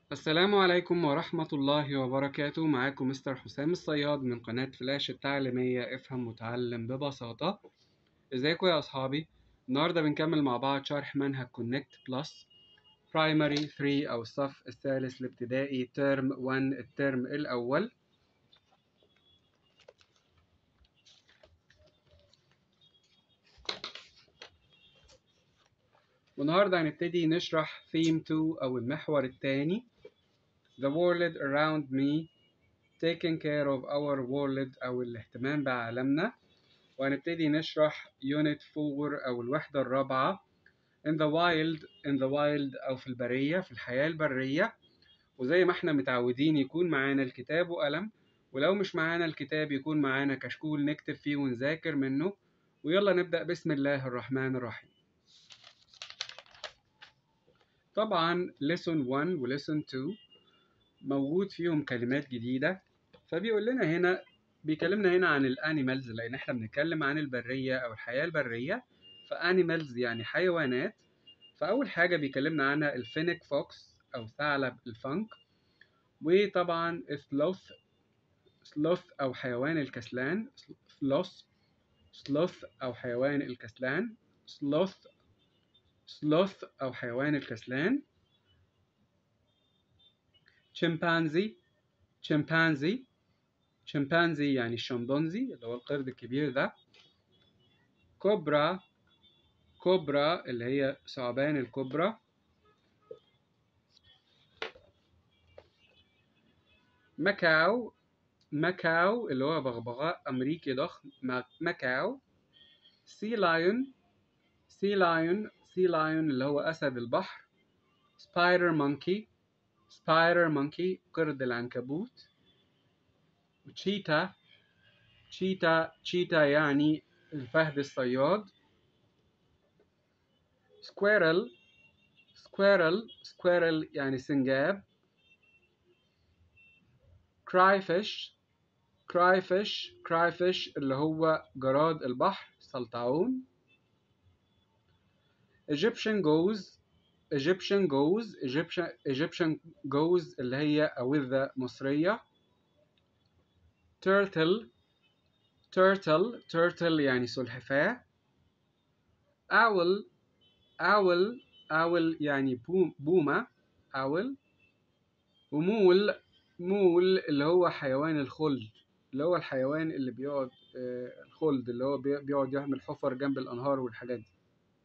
السلام عليكم ورحمة الله وبركاته معاكم مستر حسام الصياد من قناة فلاش التعليمية افهم وتعلم ببساطة ازيكم يا أصحابي النهاردة بنكمل مع بعض شرح منهج كونكت بلس برايمري 3 أو الصف الثالث الابتدائي ترم 1 الترم الأول والنهاردة هنبتدي نشرح theme 2 أو المحور الثاني The world around me taking care of our world أو الاهتمام بعالمنا وهنبتدي نشرح unit 4 أو الوحدة الرابعة in the wild in the wild أو في البرية في الحياة البرية وزي ما احنا متعودين يكون معانا الكتاب وقلم ولو مش معانا الكتاب يكون معانا كشكول نكتب فيه ونذاكر منه ويلا نبدأ بسم الله الرحمن الرحيم طبعا lesson 1 و lesson 2 موجود فيهم كلمات جديدة فبيقول لنا هنا بيكلمنا هنا عن الانيمالز لان احنا بنتكلم عن البرية او الحياة البرية فانيمالز يعني حيوانات فاول حاجة بيكلمنا عنها الفينيك فوكس او ثعلب الفنك وطبعا سلوث سلوث او حيوان الكسلان سلوث سلوث او حيوان الكسلان سلوث سلوث أو حيوان الكسلان شمبانزي شمبانزي شمبانزي يعني الشمبانزي اللي هو القرد الكبير ده كوبرا كوبرا اللي هي ثعبان الكوبرا ماكاو ماكاو اللي هو بغبغاء أمريكي ضخم ماكاو سي لايون سي لايون سي لايون اللي هو أسد البحر سبايدر مونكي سبايدر مونكي قرد العنكبوت وتشيتا تشيتا تشيتا يعني الفهد الصياد سكويرل سكويرل سكويرل يعني سنجاب كرايفش كرايفش كرايفش اللي هو جراد البحر سلطعون Egyptian goes Egyptian goes Egyptian Egyptian goes اللي هي أوذة مصرية turtle turtle turtle يعني سلحفاة owl owl owl يعني بوم بومة owl ومول مول اللي هو حيوان الخلد اللي هو الحيوان اللي بيقعد آه الخلد اللي هو بيقعد يعمل حفر جنب الأنهار والحاجات دي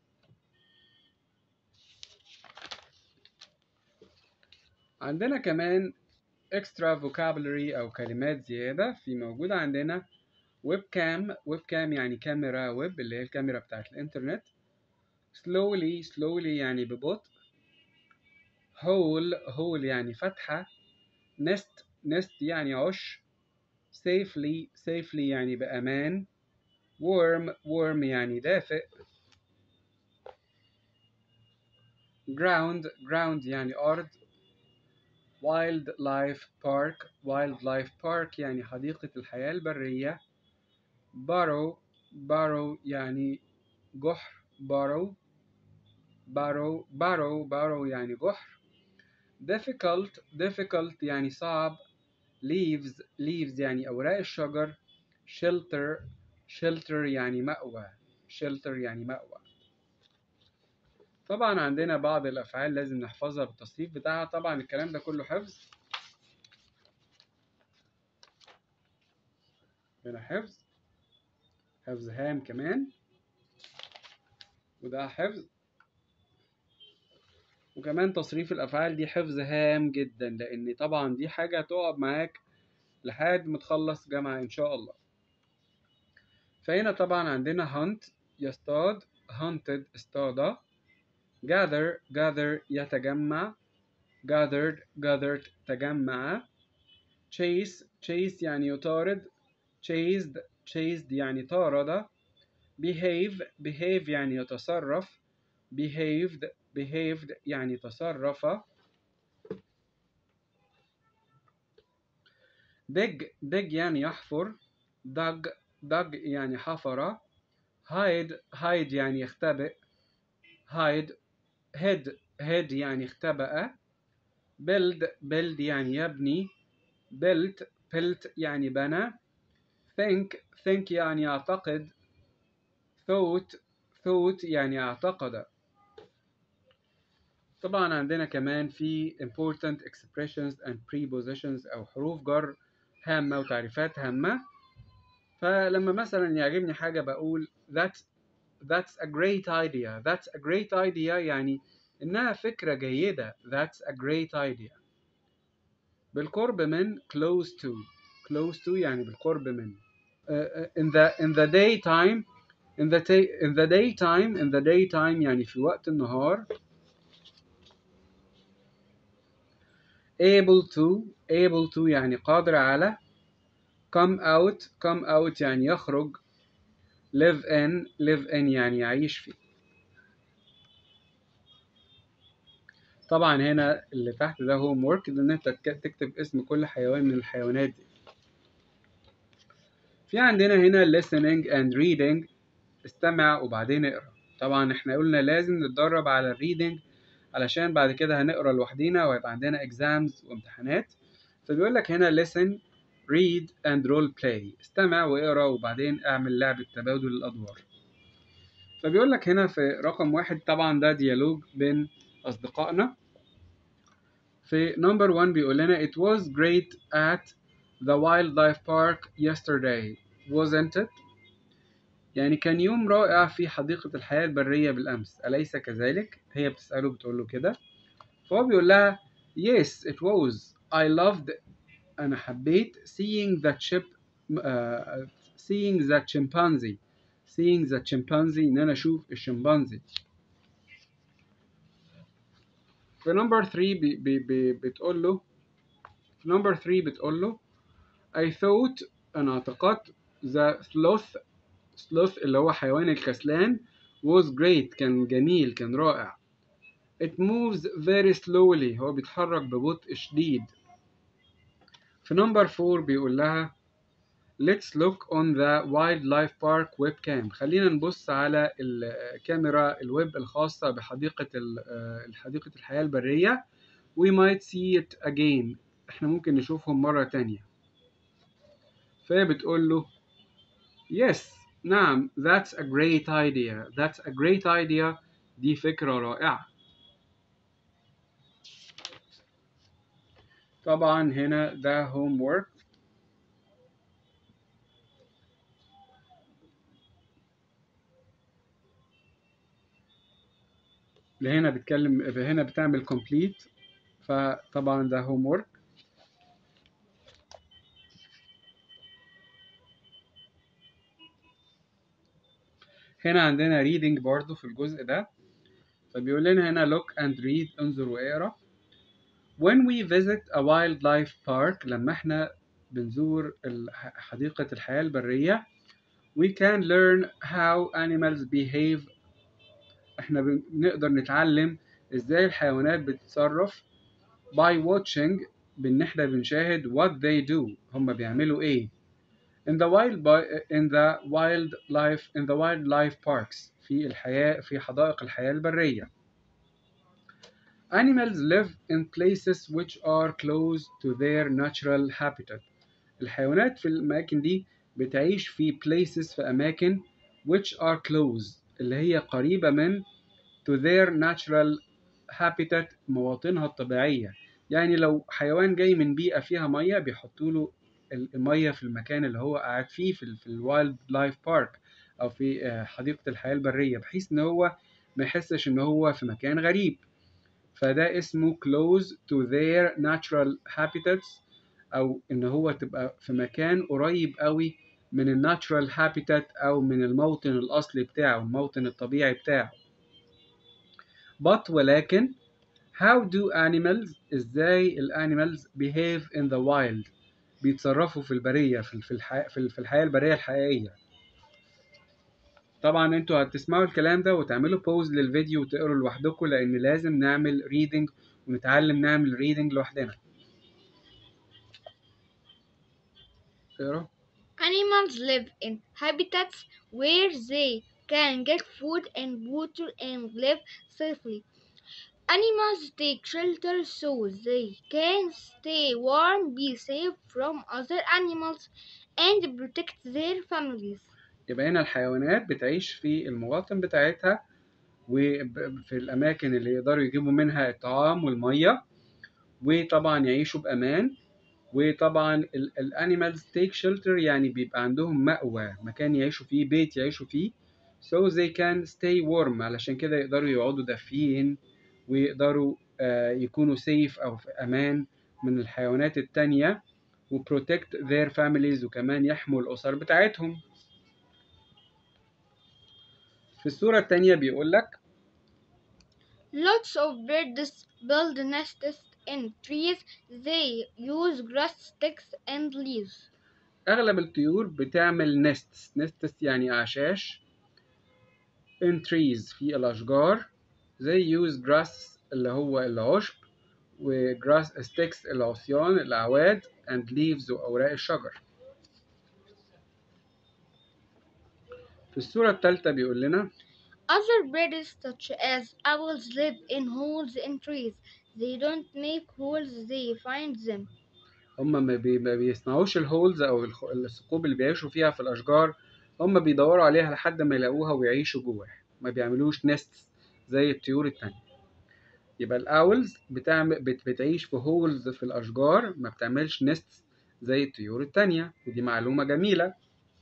عندنا كمان extra vocabulary أو كلمات زيادة في موجود عندنا ويب كام ويب كام يعني كاميرا ويب اللي هي الكاميرا بتاعت الإنترنت slowly slowly يعني ببطء hole hole يعني فتحة nest nest يعني عش safely safely يعني بأمان warm warm يعني دافئ ground ground يعني أرض وايلد لايف بارك وايلد لايف بارك يعني حديقة الحياة البرية بارو بارو يعني جحر بارو بارو بارو بارو يعني جحر difficult difficult يعني صعب leaves leaves يعني أوراق الشجر shelter shelter يعني مأوى shelter يعني مأوى طبعا عندنا بعض الأفعال لازم نحفظها بالتصريف بتاعها طبعا الكلام ده كله حفظ هنا حفظ حفظ هام كمان وده حفظ وكمان تصريف الأفعال دي حفظ هام جدا لأن طبعا دي حاجة هتقعد معاك لحد ما تخلص جامعة إن شاء الله فهنا طبعا عندنا hunt يصطاد hunted اصطاد gather gather يتجمع gathered gathered تجمع chase chase يعني يطارد chased chased يعني طارد behave behave يعني يتصرف behaved behaved يعني تصرف dig dig يعني يحفر dug dug يعني حفر hide hide يعني يختبئ hide head head يعني اختبأ build build يعني يبني built built يعني بنى think think يعني يعتقد thought thought يعني اعتقد طبعا عندنا كمان في important expressions and prepositions أو حروف جر هامة وتعريفات هامة فلما مثلا يعجبني حاجة بقول that's that's a great idea that's a great idea يعني إنها فكرة جيدة that's a great idea بالقرب من close to close to يعني بالقرب من uh, uh, in the in the daytime in the day in the daytime in the daytime يعني في وقت النهار able to able to يعني قادر على come out come out يعني يخرج live in live in يعني يعيش فيه طبعا هنا اللي تحت ده هوم ورك ان انت تكتب اسم كل حيوان من الحيوانات دي في عندنا هنا listening and reading استمع وبعدين اقرا طبعا احنا قلنا لازم نتدرب على الريدنج علشان بعد كده هنقرا لوحدينا ويبقى عندنا exams وامتحانات فبيقول لك هنا listen read and role play استمع واقرا وبعدين اعمل لعبة تبادل الادوار فبيقول لك هنا في رقم واحد طبعا ده ديالوج بين اصدقائنا في نمبر 1 بيقول لنا it was great at the wildlife park yesterday wasn't it يعني كان يوم رائع في حديقة الحياة البرية بالأمس أليس كذلك؟ هي بتسأله بتقول له كده فهو بيقول لها yes it was I loved أنا حبيت seeing the chip uh, seeing the chimpanzee seeing the chimpanzee إن أنا أشوف الشمبانزي في نمبر 3 بي بي بي بتقول له في نمبر 3 بتقول له I thought أنا اعتقدت the sloth sloth اللي هو حيوان الكسلان was great كان جميل كان رائع it moves very slowly هو بيتحرك ببطء شديد في نمبر 4 بيقول لها let's look on the wildlife park webcam خلينا نبص على الكاميرا الويب الخاصة بحديقة حديقة الحياة البرية we might see it again احنا ممكن نشوفهم مرة تانية فهي بتقول له yes نعم that's a great idea that's a great idea دي فكرة رائعة طبعا هنا ده homework اللي هنا بتكلم هنا بتعمل complete فطبعا ده homework هنا عندنا reading برضو في الجزء ده فبيقول لنا هنا look and read انظر واقرا when we visit a wildlife park لما احنا بنزور حديقة الحياة البرية we can learn how animals behave احنا بنقدر نتعلم ازاي الحيوانات بتتصرف by watching بان احنا بنشاهد what they do هم بيعملوا ايه in the wild in the wildlife in the wildlife parks في الحياة في حدائق الحياة البرية Animals live in places which are close to their natural habitat. الحيوانات في الأماكن دي بتعيش في places في أماكن which are close اللي هي قريبة من to their natural habitat مواطنها الطبيعية يعني لو حيوان جاي من بيئة فيها مية بيحطوا له المية في المكان اللي هو قاعد فيه في, في الوايلد لايف بارك أو في حديقة الحياة البرية بحيث إن هو ما يحسش إن هو في مكان غريب فده اسمه close to their natural habitats أو إن هو تبقى في مكان قريب قوي من الناتشرال هابيتات أو من الموطن الأصلي بتاعه الموطن الطبيعي بتاعه but ولكن how do animals إزاي الانيمالز behave in the wild بيتصرفوا في البرية في الحياة في الحياة البرية الحقيقية طبعا انتوا هتسمعوا الكلام ده وتعملوا بوز للفيديو وتقروا لوحدكم لان لازم نعمل ريدنج ونتعلم نعمل ريدنج لوحدنا اقرا Animals live in habitats where they can get food and water and live safely. Animals take shelter so they can stay warm, be safe from other animals, and protect their families. يبقى هنا الحيوانات بتعيش في المواطن بتاعتها وفي الأماكن اللي يقدروا يجيبوا منها الطعام والمية وطبعا يعيشوا بأمان وطبعا الانيمالز تيك شيلتر يعني بيبقى عندهم مأوى مكان يعيشوا فيه بيت يعيشوا فيه so they can stay warm علشان كده يقدروا يقعدوا دافيين ويقدروا آه، يكونوا safe أو في أمان من الحيوانات التانية و protect their families وكمان يحموا الأسر بتاعتهم في الصورة التانية بيقول لك Lots of birds build nests in trees. They use grass, sticks, and leaves. أغلب الطيور بتعمل nests nests يعني أعشاش in trees في الأشجار they use grass اللي هو العشب و grass sticks العصيان الأعواد and leaves وأوراق الشجر في الصورة الثالثة بيقول لنا Other birds, such as owls, live in holes in trees. They don't make holes, they find them. هما ما, بي ما بيصنعوش الهولز أو الخ- الثقوب اللي بيعيشوا فيها في الأشجار هما بيدوروا عليها لحد ما يلاقوها ويعيشوا جواها ما بيعملوش نست زي الطيور التانية يبقى الأولز بتعمل بت بتعيش في هولز في الأشجار ما بتعملش نست زي الطيور التانية ودي معلومة جميلة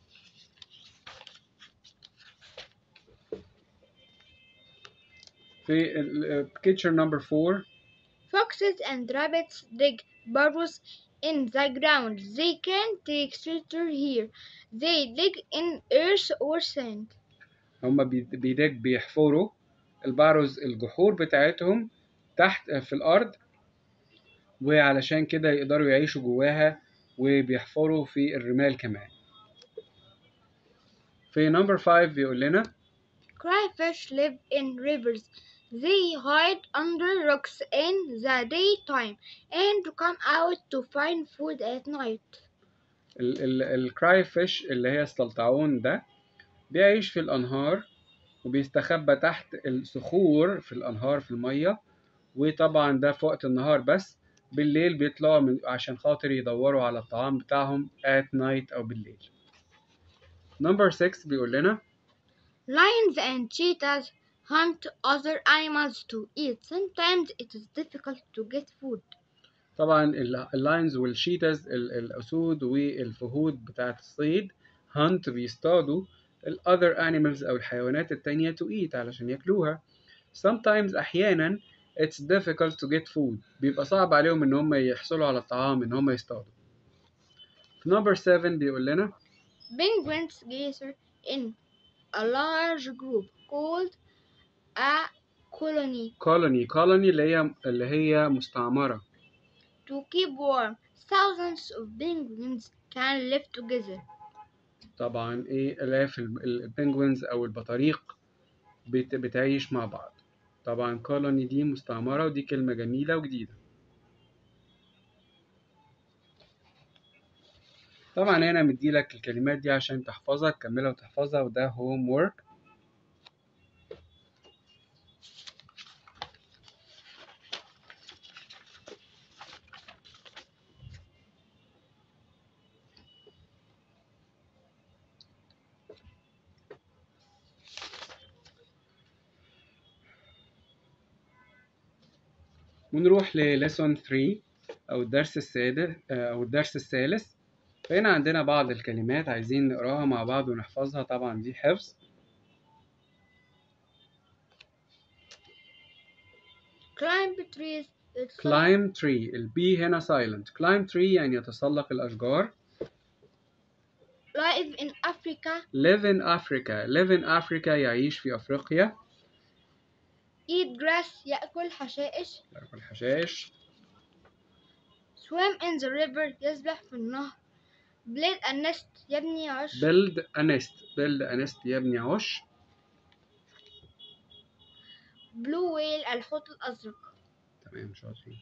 في ال- picture number four Foxes and rabbits dig burrows in the ground. They can take shelter here. They dig in earth or sand. هما بي- بيدك بيحفروا البعرز الجحور بتاعتهم تحت في الأرض وعلشان كده يقدروا يعيشوا جواها وبيحفروا في الرمال كمان في نمبر 5 بيقول لنا Crayfish live in rivers. They hide under rocks in the daytime and come out to find food at night. الكراي فيش اللي هي السلطعون ده بيعيش في الأنهار وبيستخبى تحت الصخور في الأنهار في المية وطبعا ده في وقت النهار بس بالليل بيطلعوا من عشان خاطر يدوروا على الطعام بتاعهم at night أو بالليل نمبر 6 بيقول لنا Lions and cheetahs hunt other animals to eat. Sometimes it is difficult to get food. طبعا ال- اللاينز والشيتاز ال- الأسود والفهود بتاعت الصيد هانت بيصطادوا ال other animals أو الحيوانات التانية to eat علشان ياكلوها sometimes أحيانا it's difficult to get food بيبقى صعب عليهم إن هم يحصلوا على الطعام إن هم يصطادوا في number 7 بيقول لنا Penguins gather in a large group called a colony colony colony اللي هي اللي هي مستعمرة to keep warm. Thousands of penguins can live together. طبعا إيه آلاف ال- ال- البنجوينز أو البطاريق بت- بتعيش مع بعض طبعا colony دي مستعمرة ودي كلمة جميلة وجديدة طبعا هنا مديلك الكلمات دي عشان تحفظها تكملها وتحفظها وده هوم وورك ونروح لليسون 3 أو الدرس السادس أو الدرس الثالث فهنا عندنا بعض الكلمات عايزين نقراها مع بعض ونحفظها طبعا دي حفظ Climb trees. It's climb tree البي هنا silent climb tree يعني يتسلق الأشجار live in Africa. live in Africa live in Africa يعيش في أفريقيا Eat grass. يأكل حشائش. ياكل حشائش Swim in the river. يسبح في النهر. Build a nest. يبني عش. build a nest build a nest يبني عش Blue whale. الحوت الأزرق. تمام شاطرين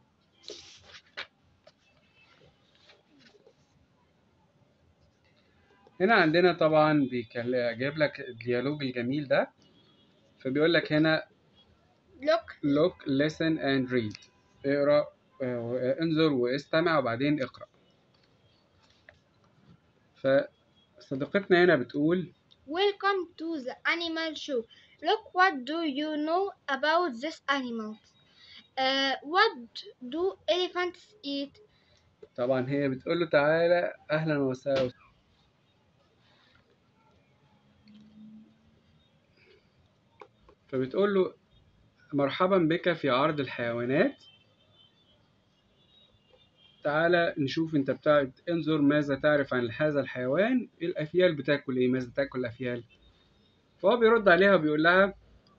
هنا عندنا طبعا بيكل- جايب لك الديالوج الجميل ده فبيقول لك هنا look look listen and read اقرا آه، انظر واستمع وبعدين اقرا فصديقتنا هنا بتقول welcome to the animal show look what do you know about this animal uh, what do elephants eat طبعا هي بتقول له تعالى اهلا وسهلا فبتقول له مرحبا بك في عرض الحيوانات تعالى نشوف انت بتاع انظر ماذا تعرف عن هذا الحيوان الافيال بتاكل ايه ماذا تاكل الافيال فهو بيرد عليها وبيقول لها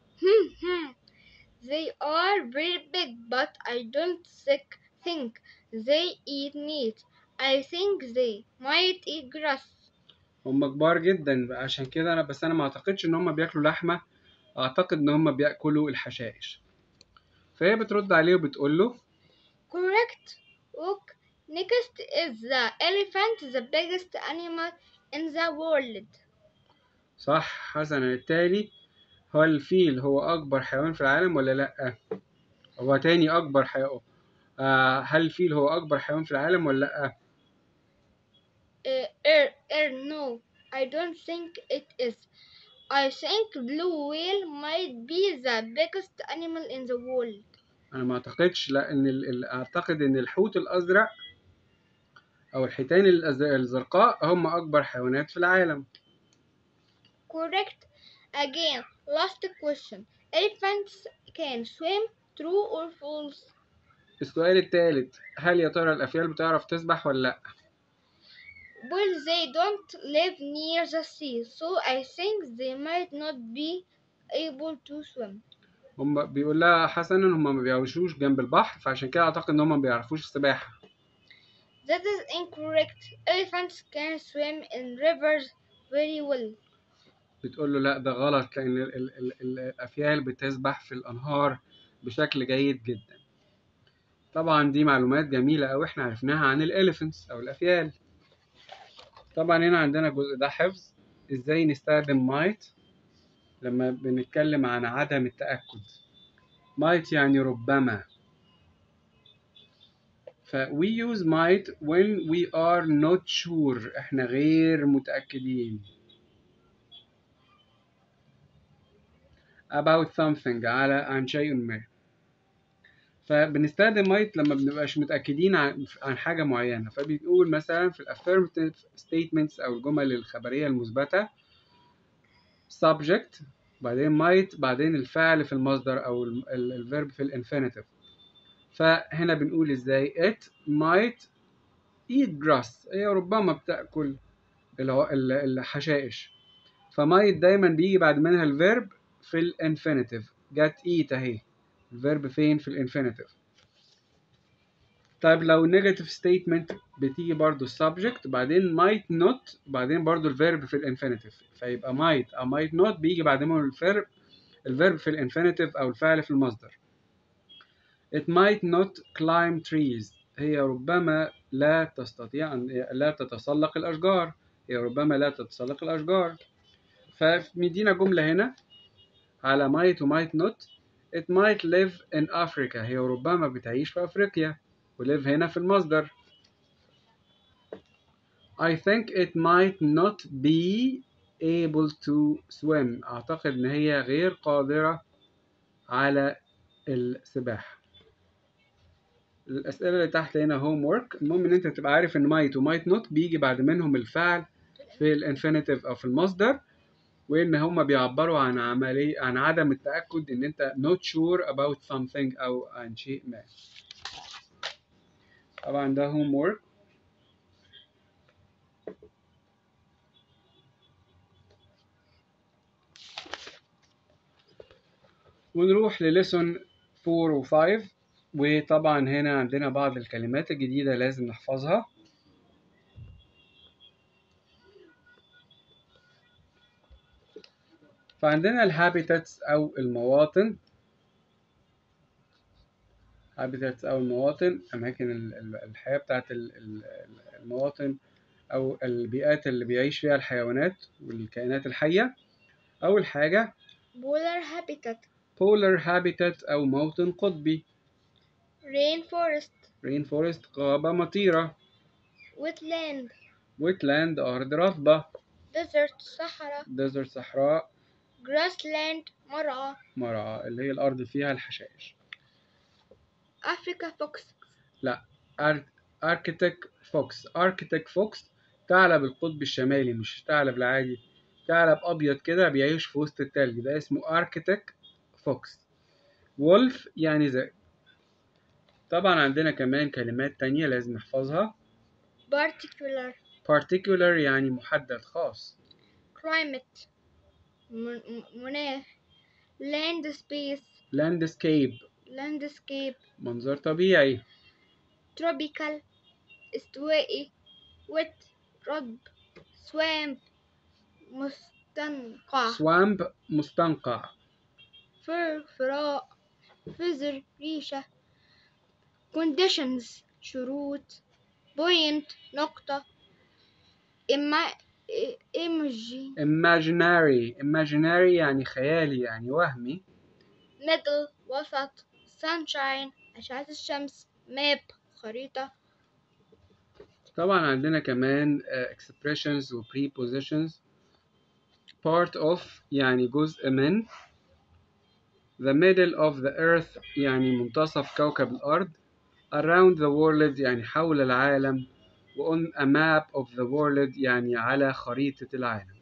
they are very big but I don't think, think they eat meat I think they might eat grass هم كبار جدا عشان كده انا بس انا ما اعتقدش ان هم بياكلوا لحمه اعتقد ان هم بياكلوا الحشائش فهي بترد عليه وبتقول له correct look next is the elephant the biggest animal in the world صح حسنا التالي هو الفيل هو اكبر حيوان في العالم ولا لا هو تاني اكبر حيوان آه هل الفيل هو اكبر حيوان في العالم ولا لا Uh, er, er, no, I don't think it is. I think blue whale might be the biggest animal in the world. انا ما اعتقدش لا ان ال... ال- اعتقد ان الحوت الازرق او الحيتان الأز- الزرقاء هم اكبر حيوانات في العالم Correct. Again, last question. Elephants can swim, true or false? السؤال الثالث هل يا ترى الافيال بتعرف تسبح ولا لا Well, they don't live near the sea, so I think they might not be able to swim. هم بيقول لها حسنا هم ما بيعيشوش جنب البحر فعشان كده اعتقد ان هم ما بيعرفوش السباحه That is incorrect. Elephants can swim in rivers very well. بتقول له لا ده غلط لان ال ال ال ال الافيال بتسبح في الانهار بشكل جيد جدا طبعا دي معلومات جميله قوي احنا عرفناها عن الاليفنتس او الافيال طبعا هنا عندنا الجزء ده حفظ ازاي نستخدم might لما بنتكلم عن عدم التاكد might يعني ربما ف we use might when we are not sure احنا غير متأكدين about something على عن شيء ما فبنستخدم might لما بنبقاش متأكدين عن, عن حاجة معينة فبنقول مثلا في ال affirmative statements أو الجمل الخبرية المثبتة subject بعدين might بعدين الفعل في المصدر أو ال- ال- الفيرب في الانفينيتيف فهنا بنقول ازاي it might eat grass هي ربما بتاكل الع- ال- الحشائش فمايت دايما بيجي بعد منها الفيرب في الانفينيتيف جت eat اهي الفيرب فين في الانفينيتيف طيب لو نيجاتيف ستيتمنت بتيجي برضو السبجكت بعدين might not بعدين برضو الفيرب في الانفينيتيف فيبقى might او might not بيجي بعد منه الفيرب الفيرب في الانفينيتيف او الفعل في المصدر It might not climb trees هي ربما لا تستطيع أن لا تتسلق الأشجار هي ربما لا تتسلق الأشجار فمدينا جملة هنا على might و might not It might live in Africa هي ربما بتعيش في أفريقيا و live هنا في المصدر I think it might not be able to swim أعتقد إن هي غير قادرة على السباحة الأسئلة اللي تحت هنا هوم ورك المهم إن أنت تبقى عارف إن might و might not بيجي بعد منهم الفعل في الانفينيتيف أو في المصدر وإن هما بيعبروا عن عملية عن عدم التأكد إن أنت not sure about something أو عن شيء ما طبعا ده هوم ورك ونروح لليسون 4 و 5 وطبعا هنا عندنا بعض الكلمات الجديدة لازم نحفظها فعندنا الهابيتاتس أو المواطن هابيتاتس أو المواطن أماكن ال- ال- الحياة بتاعت ال- ال- المواطن أو البيئات اللي بيعيش فيها الحيوانات والكائنات الحية أول حاجة Polar habitat polar habitat أو موطن قطبي rainforest rainforest غابة مطيرة wetland wetland أرض رطبة desert صحراء desert صحراء grassland مرعى مرعى اللي هي الأرض فيها الحشائش Africa fox لا أركتك فوكس أركتك فوكس ثعلب القطب الشمالي مش ثعلب العادي ثعلب أبيض كده بيعيش في وسط التلج ده اسمه أركتك فوكس وولف يعني ذئب طبعا عندنا كمان كلمات تانية لازم نحفظها particular particular يعني محدد خاص climate من- م- مناخ land space landscape landscape منظر طبيعي tropical استوائي wet رطب swamp مستنقع swamp مستنقع fur فراء feather ريشة conditions شروط point نقطة إما إيمجي imaginary imaginary يعني خيالي يعني وهمي middle وسط sunshine أشعة الشمس map خريطة طبعا عندنا كمان uh, expressions و prepositions part of يعني جزء من the middle of the earth يعني منتصف كوكب الأرض around the world يعني حول العالم و on a map of the world يعني على خريطة العالم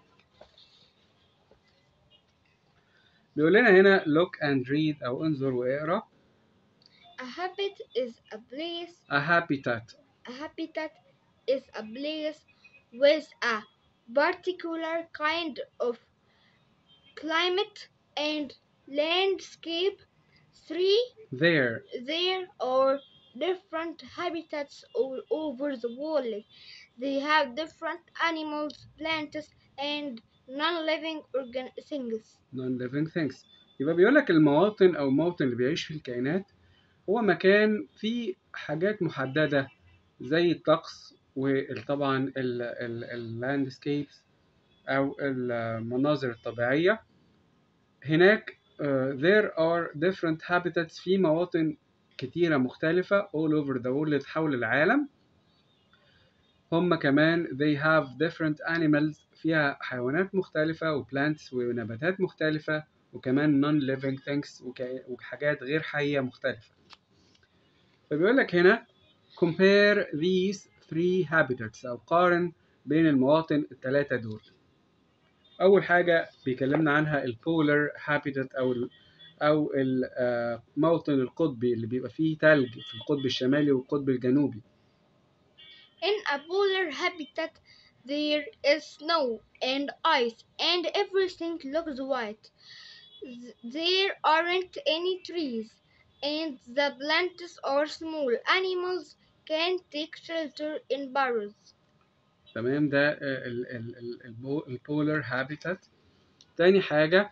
بيقول لنا هنا look and read أو انظر واقرأ a habit is a place a habitat A habitat is a place with a particular kind of climate and landscape. Three, there there are different habitats all over the world. They have different animals, plants, and non-living organ things. non-living things يبقى بيقول لك المواطن أو الموطن اللي بيعيش فيه الكائنات هو مكان فيه حاجات محددة زي الطقس وطبعا اللاندسكيبس أو المناظر الطبيعية هناك uh, there are different habitats في مواطن كتيرة مختلفة all over the world حول العالم هم كمان they have different animals فيها حيوانات مختلفة و plants ونباتات مختلفة وكمان non-living things وك- وحاجات غير حية مختلفة فبيقول لك هنا compare these three habitats أو قارن بين المواطن الثلاثة دول أول حاجة بيكلمنا عنها البولر habitat أو ال أو الموطن القطبي اللي بيبقى فيه تلج في القطب الشمالي والقطب الجنوبي In a polar habitat, there is snow and ice, and everything looks white. Th- There aren't any trees, and the plants are small. Animals can take shelter in burrows. تمام ده ال- ال- ال- البو- البولر هابيتات تاني حاجة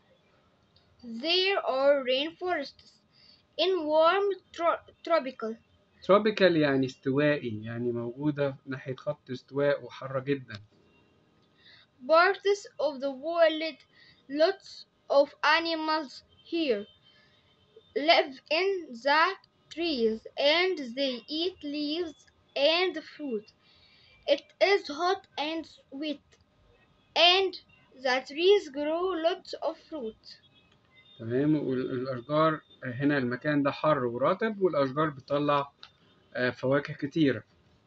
There are rainforests in warm tro- tropical tropical يعني استوائي يعني موجودة ناحية خط استواء وحارة جدا parts of the world. Lots of animals here live in the trees and they eat leaves and fruit. It is hot and sweet, and the trees grow lots of fruit. تمام والأشجار هنا المكان ده حر ورطب والأشجار بتطلع آه، فواكه كتيرة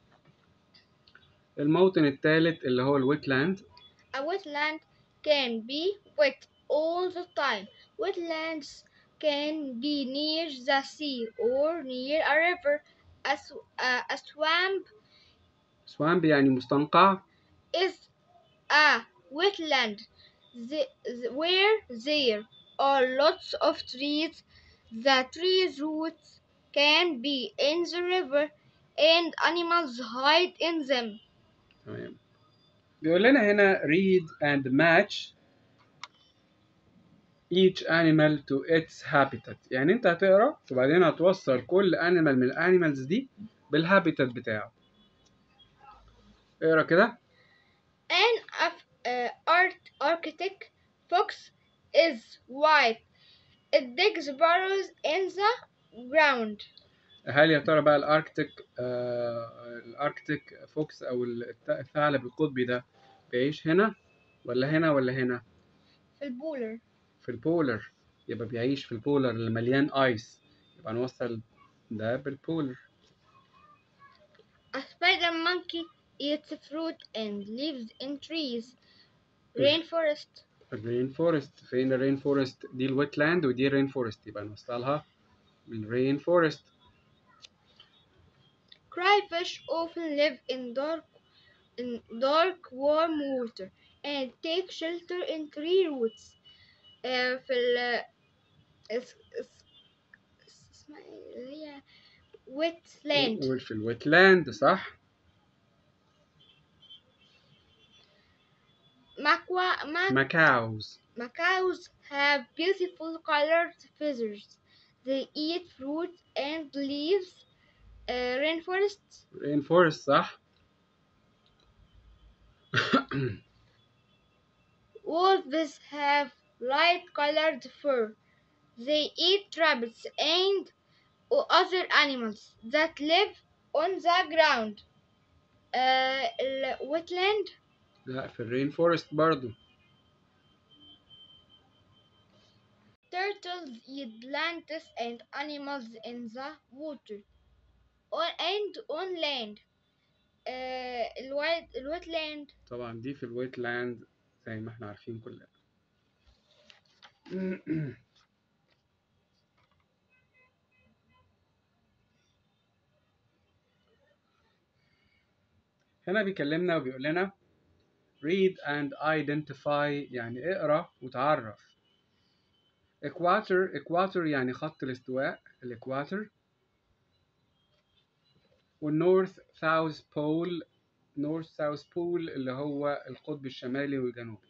الموطن الثالث اللي هو الويتلاند A wetland can be wet all the time. Wetlands can be near the sea or near a river. A, sw- a, a swamp swamp يعني مستنقع is a wetland the, the- where there are lots of trees. The trees' roots can be in the river and animals hide in them. تمام بيقول لنا هنا read and match each animal to its habitat يعني انت هتقرا وبعدين هتوصل كل animal من الانيمالز دي بالهابيتات بتاعه اقرا كده An af- uh, art architect fox is white. it digs burrows in the ground. هل يا ترى بقى الاركتيك آه الاركتيك فوكس او الت- الثعلب القطبي ده بيعيش هنا ولا هنا ولا هنا في البولر. في البولر يبقى بيعيش في البولر اللي مليان ايس يبقى نوصل ده بالبولر A spider monkey eats fruit and lives in trees. Rainforest. الرين فورست فين الرين فورست دي الويت لاند ودي الرين فورست يبقى نوصلها بالرين فورست Crayfish often live in dark in dark warm water and take shelter in tree roots. آه، في ال اس- اس- اسمها ايه اللي هي wetland. وفي الويت لاند صح Macqua- ma- ماكاوز Macaws have beautiful colored feathers. They eat fruit and leaves. Uh, rainforests. رين فورست صح Wolves have light colored fur. They eat rabbits and other animals that live on the ground. Uh, ال- wetland. لا في الرين فورست برضو Turtles eat plants and animals in the water on and on land. Uh, الويت الويتلاند طبعا دي في الويت لاند زي ما احنا عارفين كلنا هنا بيكلمنا وبيقول لنا read and identify يعني اقرا وتعرف equator equator يعني خط الاستواء الاكواتر والنورث ساوث بول نورث ساوث بول اللي هو القطب الشمالي والجنوبي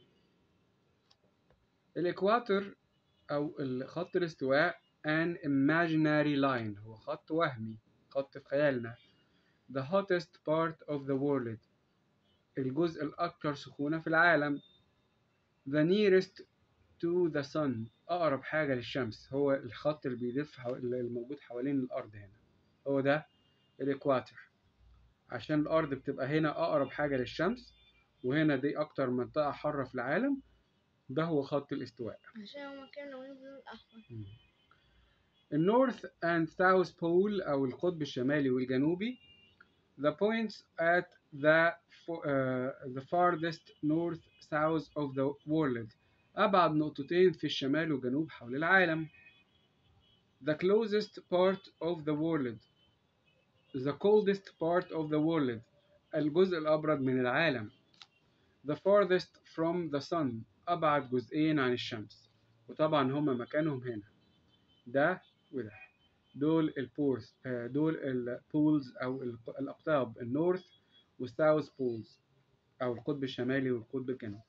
الاكواتر او خط الاستواء an imaginary line هو خط وهمي خط في خيالنا the hottest part of the world الجزء الأكثر سخونة في العالم the nearest to the sun أقرب حاجة للشمس هو الخط اللي بيلف حو... اللي موجود حوالين الأرض هنا هو ده الإكواتر عشان الأرض بتبقى هنا أقرب حاجة للشمس وهنا دي أكتر منطقة حارة في العالم ده هو خط الاستواء عشان هما كانوا لونهم باللون الأحمر. النورث and south pole أو القطب الشمالي والجنوبي the points at the fo- uh, the farthest north south of the world أبعد نقطتين في الشمال والجنوب حول العالم the closest part of the world the coldest part of the world الجزء الأبرد من العالم the farthest from the sun أبعد جزئين عن الشمس وطبعا هما مكانهم هنا ده وده دول البورز آه، دول البولز أو الق- الأقطاب النورث والساوث بولز أو القطب الشمالي والقطب الجنوبي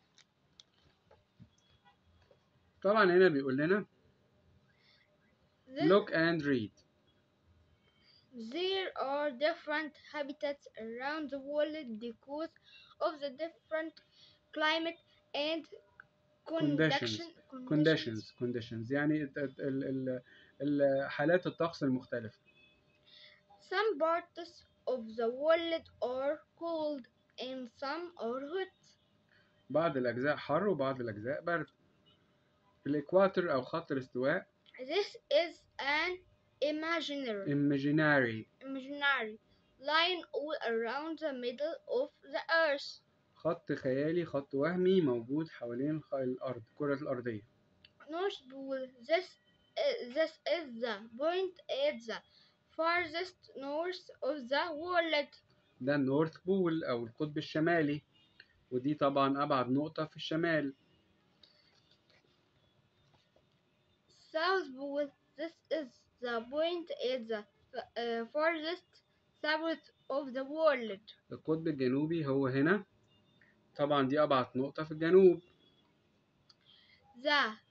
طبعا هنا بيقول لنا This- look and read There are different habitats around the world because of the different climate and condition, conditions conditions يعني ال- ال- ال- ال- حالات الطقس المختلفة Some parts of the world are cold and some are hot. بعض الأجزاء حر وبعض الأجزاء برد الإكواتر أو خط الاستواء This is an imaginary imaginary imaginary line all around the middle of the earth. خط خيالي خط وهمي موجود حوالين الخ- الأرض الكرة الأرضية North Pole. This is, this is the point at the farthest north of the world. ده النورث بول أو القطب الشمالي ودي طبعا أبعد نقطة في الشمال South Pole. This is the point at the uh, farthest south of the world. القطب الجنوبي هو هنا طبعا دي أبعد نقطة في الجنوب The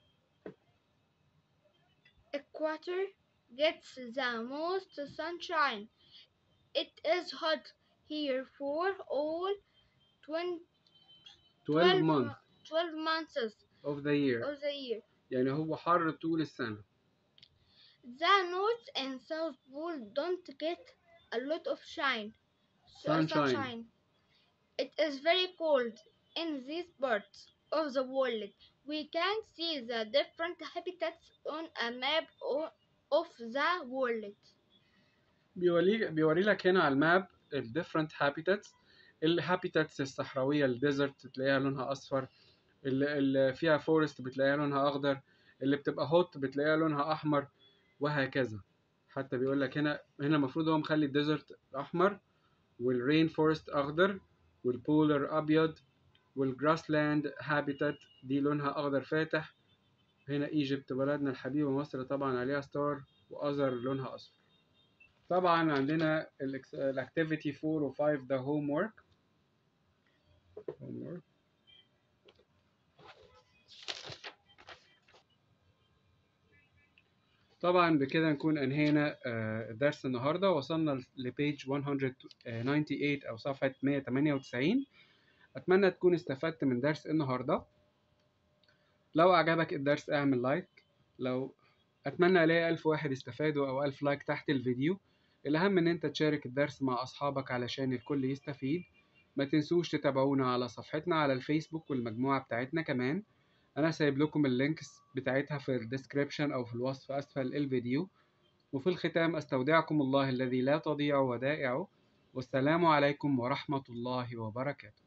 equator gets the most sunshine. It is hot here for all 20, 12 months 12 months of the year of the year. يعني هو حر طول السنة The North and South Pole don't get a lot of shine. Sunshine. It is very cold in these parts of the world. We can see the different habitats on a map o- of the world. بيوري بيوري لك هنا على الماب ال different habitats الهابيتاتس الصحراوية الديزرت تلاقيها لونها أصفر اللي, اللي فيها فورست بتلاقيها لونها أخضر اللي بتبقى هوت بتلاقيها لونها أحمر وهكذا حتى بيقول لك هنا هنا المفروض هو مخلي الديزرت أحمر والرين فورست أخضر والبولر أبيض والجراس لاند هابيتات دي لونها أخضر فاتح هنا ايجيبت بلدنا الحبيبة مصر طبعا عليها ستار وأزر لونها أصفر طبعا عندنا الاكتيفيتي 4 و 5 ده هوم ورك هوم ورك طبعا بكده نكون انهينا آه، درس النهارده وصلنا لبيج 198 او صفحه 198 اتمنى تكون استفدت من درس النهارده لو عجبك الدرس اعمل لايك لو اتمنى الاقي الف واحد استفادوا او الف لايك تحت الفيديو الاهم ان انت تشارك الدرس مع اصحابك علشان الكل يستفيد ما تنسوش تتابعونا على صفحتنا على الفيسبوك والمجموعة بتاعتنا كمان انا سايب لكم اللينكس بتاعتها في الديسكريبشن او في الوصف اسفل الفيديو وفي الختام استودعكم الله الذي لا تضيع ودائعه والسلام عليكم ورحمة الله وبركاته